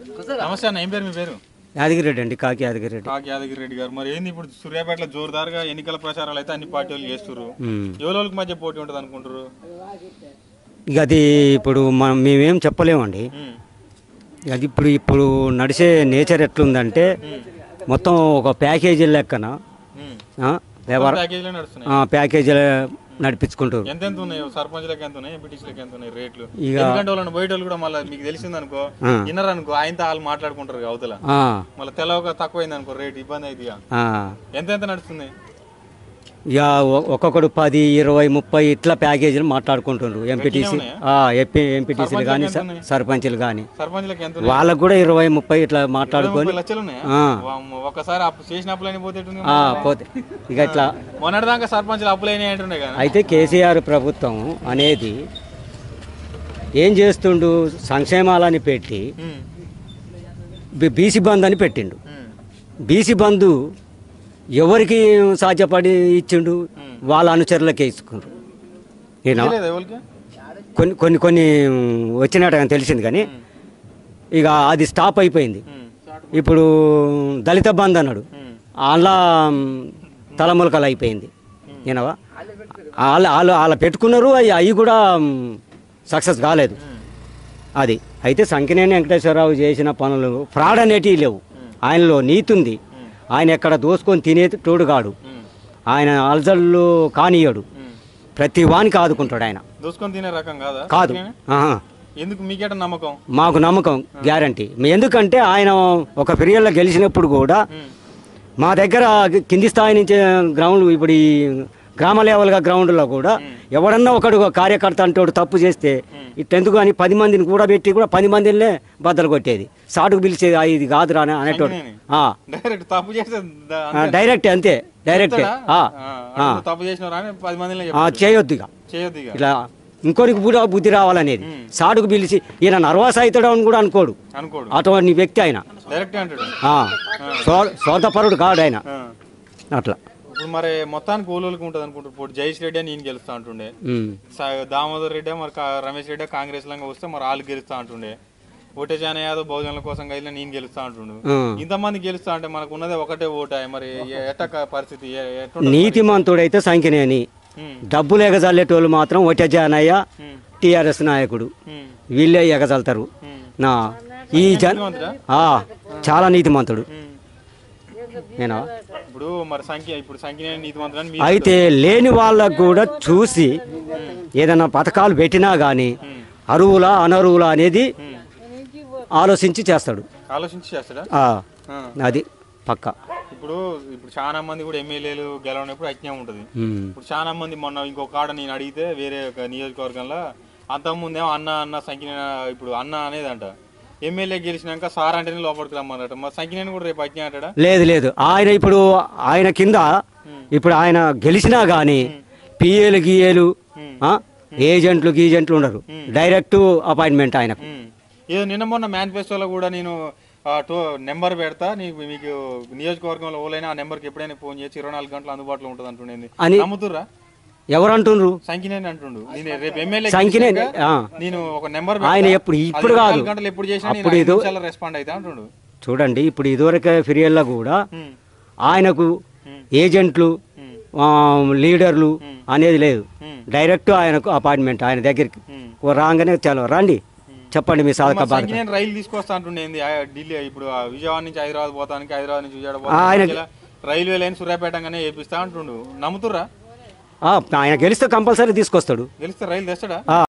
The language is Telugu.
నమస్తే అన్న ఏం పేరు మీ పేరు యాదగిరెడ్డి అండి కాకి యాదగిరెడ్డి కాకి యాదగిరి రెడ్డి గారు మరి ఏంది ఇప్పుడు సూర్యాపేటలో జోరుదారుగా ఎన్నికల ప్రచారాలు అయితే అన్ని పార్టీలు చేస్తున్నారు ఉమ్. ఎవరికి మధ్య పోటీ ఉంటుంది అనుకుంటారు ఇక అది ఇప్పుడు మనం మేమేం చెప్పలేమండి ఉమ్. అది ఇప్పుడు ఇప్పుడు నడిచే నేచర్ ఎట్లుందంటే మొత్తం ఒక ప్యాకేజీ లెక్కన ఉమ్. ఆ, వ్యవహార ప్యాకేజీలో నడుస్తున్నాయి ఆ, ప్యాకేజీలు నడిపించుకుంటారు ఎంత ఎంత ఉన్నాయి సర్పంచ్లకు ఎంత ఉన్నాయి ఎంపీటీసీలకు ఎంత ఉన్నాయి రేట్లు ఇక- ఎందుకంటే వాళ్ళని బయట వాళ్ళు కూడా మళ్ళీ మీకు తెలిసింది అనుకో ఆ. విన్నర్ అనుకో ఆయనతో వాళ్ళు మాట్లాడుకుంటారు ఇక అవతల ఆ, మళ్ళీ తెలవక తక్కువైంది అనుకో రేట్ ఇబ్బంది అయితే ఇక. ఆ. ఎంత ఎంత నడుస్తుంది ఇక ఒ- ఒక్కొక్కడు పది ఇరవై ముప్పై ఇట్లా ప్యాకేజీలు మాట్లాడుకుంటున్నారు ఎంపీటీసీ ఎంపీటీసీలు కానీ సర్పంచ్లు కానీ సర్పంచ్లకు ఎంత వాళ్ళకు కూడా ఇరవై ముప్పై ఇట్లా మాట్లాడుకొని ముప్పై లక్షలు ఉన్నాయా ఆ. వామ్మో, ఒక్కసారి అప్పు చేసిన అప్పులైన పోతేటుంది ఆ, పోతే ఇక ఇట్లా మొన్నటిదాకా సర్పంచ్లు అప్పులైన అంటుండే కానీ అయితే కేసీఆర్ ప్రభుత్వం అనేది ఏం చేస్తుండు సంక్షేమాలని పెట్టి ఉమ్, బి- బీసీ బంద్ అని పెట్టిండు ఉమ్, బీసీ బంధు ఎవరికి సాధ్యపడి ఇచ్చిండు వాళ్ళ అనుచరులకే ఇచ్చుకుండ్రు నేను తెలియదా ఎవరికి కొన్ని కొన్ని కొన్ని వచ్చినట్టు తెలిసింది కానీ ఇక అది స్టాప్ అయిపోయింది ఉమ్, ఇప్పుడు దళిత బంధు అన్నాడు ఉమ్, అలా తలములకలు అయిపోయింది ఏనవా వాళ్ళు వాళ్ళు వాళ్ళు పెట్టుకున్నారు అవి అవి కూడా సక్సెస్ కాలేదు అది అయితే సంకినేని వెంకటేశ్వరరావు చేసిన పనులు ఫ్రాడ్ అనేటివి లేవు ఆయనలో నీతి ఉంది ఆయన ఎక్కడ దోసుకొని తినేటోడు కాడు ఉమ్, ఆయన అలజళ్ళు కానియడు ఉమ్. ప్రతి వానికి ఆదుకుంటాడు ఆయన దోసుకొని తినే రకం కాదా కాదు ఆహా. ఎందుకు మీకేట నమ్మకం మాకు నమ్మకం గ్యారంటీ ఎందుకంటే ఆయన ఒక పీరియడ్లో గెలిచినప్పుడు కూడా ఉమ్, మా దగ్గర కింది స్థాయి నుంచి గ్రౌండ్ ఇప్పుడు ఈ గ్రామ లెవెల్గా గ్రౌండ్లో కూడా ఎవడన్నా ఒకడు కార్యకర్త అంటోడు తప్పు చేస్తే ఇట్టెందుకు కానీ పది మందిని కూడా పెట్టి కూడా పది మందినే బద్దలు కొట్టేది సాటుకు పిలిచేది "ఆ, ఇది కాదురా అని అనేటోడు ఆ, డైరెక్ట్ తప్పు చేస్తే ద- ఆ, డైరెక్ట్ అంతే డైరెక్ట్ చెప్తాడా? ఆ, ఆ, ఆ. అడుగు తప్పు చేసినారా అని పది మందిలో ఆ, చెప్తాడు. చేయొద్దు ఇక చేయొద్దు ఇక ఇట్లా ఇంకోరికి కూడా బుద్ధి రావాలనేది సాటుకు పిలిచి ఈయన నర్వాస్ అవుతాడు అని కూడా అనుకోడు అనుకోడు అటువంటి వ్యక్తి ఆయన డైరెక్ట్ అంటాడు ఆ, స్వ- స్వార్థపరుడు కాడు ఆయన ఆ. అట్లా ఇప్పుడు మరి మొత్తానికి ఓలోకి ఉంటుంది అనుకుంటారు ఇప్పుడు జయేష్ రెడ్డి అని నేను గెలుస్తా అంటుండే ఉమ్. స- దామోదర్ రెడ్డి మరి కా- రమేష్ రెడ్డి కాంగ్రెస్ లంగా వస్తే మరి వాళ్ళు గెలుస్తా అంటుండే ఓటే జాన యాదవ్ బహుజనుల కోసం కదిలిన నేను గెలుస్తా అంటుండు ఉమ్. ఇంతమంది గెలుస్తా అంటే మనకు ఉన్నదే ఒకటే ఓటే మరి ఎ- ఎట్ట క- పరిస్థితి ఎ- ఎట్టుంటది? నీతిమంతుడైతే సంఖ్యనేని ఉమ్, డబ్బులు ఎగజల్లేటోళ్ళు మాత్రం ఒట్టజానయ్య ఉమ్, టీఆర్ఎస్ నాయకుడు ఉమ్, వీళ్ళే ఎగజల్తారు ఉమ్. నా ఈ జన్ నీతిమంతుడా? ఆ, చాలా నీతిమంతుడు ఉమ్. నేను ఇప్పుడు మరి సంఖ్య ఇప్పుడు సంఖ్య నీతిమంతుడని మీరు అయితే లేని వాళ్ళకు కూడా చూసి ఏదైనా పథకాలు పెట్టినా కానీ అరువులా అనరువులా అనేది ఆలోచించి చేస్తాడు ఆలోచించి చేస్తాడా ఆ, ఆ. అది పక్క ఇప్పుడు ఇప్పుడు చాలా మంది కూడా ఎమ్మెల్యేలు గెలవనప్పుడు అజ్ఞం ఉంటుంది ఉమ్. ఇప్పుడు చాలా మంది మొన్న ఇంకో కాడ నేను అడిగితే వేరే ఒక నియోజకవర్గంలో అంతకుముందేమో అన్న అన్న సంఖ్య ఇప్పుడు అన్న అనేది అంట ఎమ్మెల్యే గెలిచినాక సార్ అంటేనే లోపలికి రమ్మన్నట మా సంఖ్యనేని కూడా రేపు అజ్ఞ అంటాడా లేదు లేదు ఆయన ఇప్పుడు ఆయన కింద ఇప్పుడు ఆయన గెలిచినా కానీ పిఏలు గీఏలు ఆ, ఏజెంట్లు గీజెంట్లు ఉండరు డైరెక్ట్ అపాయింట్మెంట్ ఆయనకు ఉమ్. ఏదో నిన్న మొన్న మేనిఫెస్టోలో కూడా నేను ఆ, టో నెంబర్ పెడతా నీకు మీకు నియోజకవర్గంలో ఓలైనా ఆ నెంబర్కి ఎప్పుడైనా ఫోన్ చేసి ఇరవై నాలుగు గంటలు అందుబాటులో ఉంటుంది అంటుండేది అని- నమ్ముతుర్రా ఎవరు అంటుండ్రు సంఖ్యనేని అంటుండు నేను రేపు ఎమ్మెల్యే సంఖ్యనేని, గెలిచినాక ఆ. నేను ఒక నెంబర్ ఆయన ఎప్పుడు- ఇప్పుడు కాదు. గంటలు ఎప్పుడు చేసినా నేను అప్పుడు ఐదు ఏదో- నిమిషాల్లో రెస్పాండ్ అయితే అంటుండు చూడండి ఇప్పుడు ఇదివరకు ఫిర్యాదులో కూడా ఉమ్, ఆయనకు ఉమ్, ఏజెంట్లు ఉమ్, ఆ, లీడర్లు అనేది లేదు ఉమ్, డైరెక్ట్ ఆయనకు అపాయింట్మెంట్ ఆయన దగ్గరికి ఉమ్. ఓ రాగానే చలో రండి చెప్పండి మీ సాధక మరి బాధక సంఖ్యనేని రైలు తీసుకొస్తా అంటుండే ఏంది? ఆ ఢిల్లీ ఇప్పుడు ఆ విజయవాడ నుంచి హైదరాబాద్ పోతానికి హైదరాబాద్ నుంచి విజయవాడ ఆయన- పోతానికి రైల్వే లైన్ సూర్యాపేటగానే వేపిస్తా అంటుండు నమ్ముతుర్రా ఆ, ఆయన గెలిస్తే కంపల్సరీ తీసుకొస్తాడు గెలిస్తే రైలు తెస్తాడా ఆ,